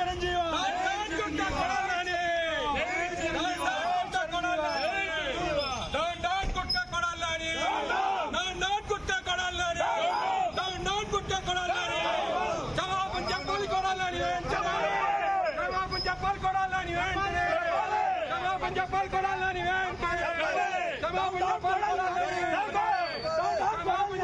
చిరంజీవి గుట్ట కొడాలని గుట్ట కొడాలని గుట్ట కొడాలని గుట్ట కొడాలని గుట్ట కొడాలని జవాబు చెప్పాలి కొడాలని జవాబు చెప్పాలి కొడాలని జవాబు చెప్పాలి కొడాలని జవాబు చెప్పాలి కొడాలని జవాబు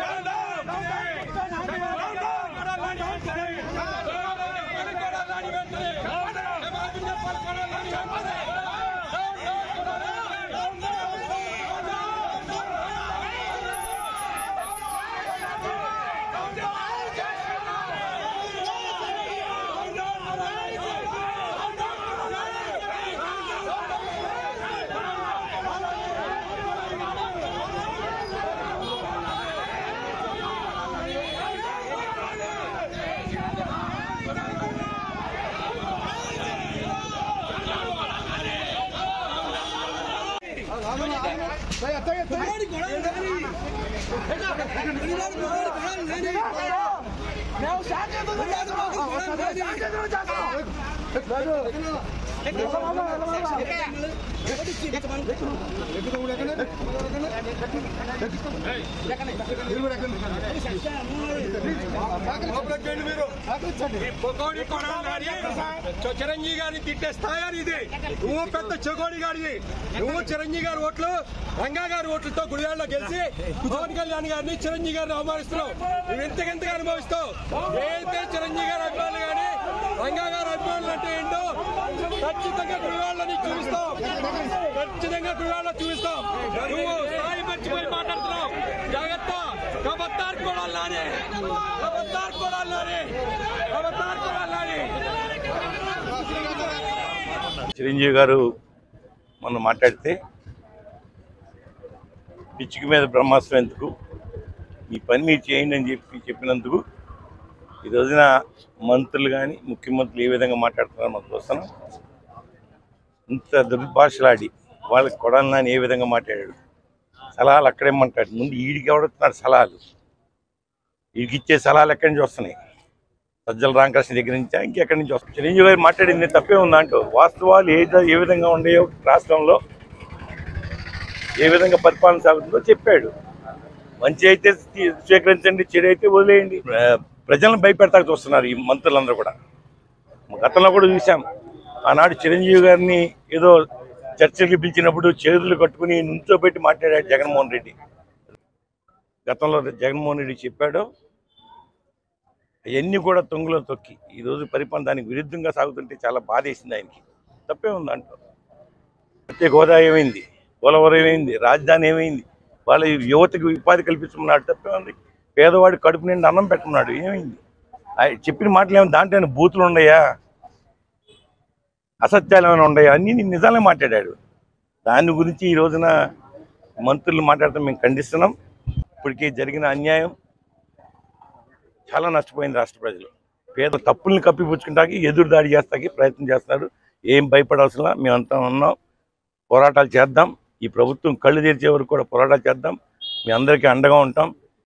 పొగోడి కొడాలని చ- చిరంజీవి గారిని తిట్టే స్థాయి అని ఇది నువ్వు పెద్ద చెగోడి గారిని నువ్వు చిరంజీవి గారి ఓట్లు రంగా గారి ఓట్లతో గుడివాడలో గెలిచి పవన్ కళ్యాణ్ గారిని చిరంజీవి గారిని అవమానిస్తున్నావు నువ్వు ఎంతకెంతగా అనుభవిస్తావు ఏదైతే చిరంజీవి గారి అభిమానులు కానీ రంగా గారి అభిమానులు అంటే ఏంటో ఖచ్చితంగా గుడివాడలో చూపిస్తాం ఖచ్చితంగా గుడివాడలో చూపిస్తాం నువ్వు స్థాయి మర్చిపోయి మాట్లాడుతున్నావు జాగ్రత్త కబత్తార్ కొడాలని కబత్తార్ కొడాలని కబత్తార్ కొడాలని చిరంజీవి గారు మొన్న మాట్లాడితే పిచ్చికి మీద బ్రహ్మాస్త్రం ఎందుకు ఈ పని మీరు చేయండి అని చెప్పి చెప్పినందుకు ఈ రోజున మంత్రులు కానీ ముఖ్యమంత్రులు ఏ విధంగా మాట్లాడుతున్నారో మనం చూస్తున్నాం ఇంత దుర్భాషలాడి వాళ్ళకి కొడాలని ఏ విధంగా మాట్లాడాడు సలహాలు అక్కడే మాట్లాడు ముందు ఈడికి ఎవడుతున్నాడు సలహాలు వీడికి ఇచ్చే సలహాలు ఎక్కడి నుంచి వస్తున్నాయి సజ్జల రామకృష్ణ దగ్గర నుంచి ఇంకెక్కడి నుంచి వస్తుంది చిరంజీవి గారు మాట్లాడింది తప్పే ఉందంటూ వాస్తవాలు ఏ ఏ విధంగా ఉన్నాయో రాష్ట్రంలో ఏ విధంగా పరిపాలన సాగుతుందో చెప్పాడు మంచి అయితే తీ- స్వీకరించండి చెడు అయితే వదిలేయండి ప్ర- ప్రజలను భయపెడతాకు చూస్తున్నారు ఈ మంత్రులందరూ కూడా గతంలో కూడా చూసాం ఆనాడు చిరంజీవి గారిని ఏదో చర్చలకు పిలిచినప్పుడు చేతులు కట్టుకుని నుంచోబెట్టి మాట్లాడాడు జగన్మోహన్ రెడ్డి గతంలో జగన్మోహన్ రెడ్డి చెప్పాడు అవన్నీ కూడా తొంగులో తొక్కి ఈరోజు పరిపాలన దానికి విరుద్ధంగా సాగుతుంటే చాలా బాధేసింది ఆయనకి తప్పే ఉంది అంటూ ప్రత్యేక హోదా ఏమైంది పోలవరం ఏమైంది రాజధాని ఏమైంది వాళ్ళ యువతకి ఉపాధి కల్పిస్తున్నాడు తప్పే ఉంది పేదవాడి కడుపు నిండి అన్నం పెట్టుకున్నాడు ఏమైంది ఆయన చెప్పిన మాటలు ఏమైనా దాంట్లో ఏమైనా బూతులు ఉన్నాయా అసత్యాలు ఏమైనా ఉన్నాయా అన్నీ నిజాలే మాట్లాడాడు దాని గురించి ఈ రోజున మంత్రులు మాట్లాడటం మేము ఖండిస్తున్నాం ఇప్పటికే జరిగిన అన్యాయం చాలా నష్టపోయింది రాష్ట్ర ప్రజలు పేద తప్పుల్ని కప్పిపుచ్చుకుంటాకి ఎదురు దాడి చేస్తాకి ప్రయత్నం చేస్తున్నారు ఏం భయపడాల్సిన మేమంతా ఉన్నాం పోరాటాలు చేద్దాం ఈ ప్రభుత్వం కళ్ళు తెరిచే వరకు కూడా పోరాటాలు చేద్దాం మీ అందరికీ అండగా ఉంటాం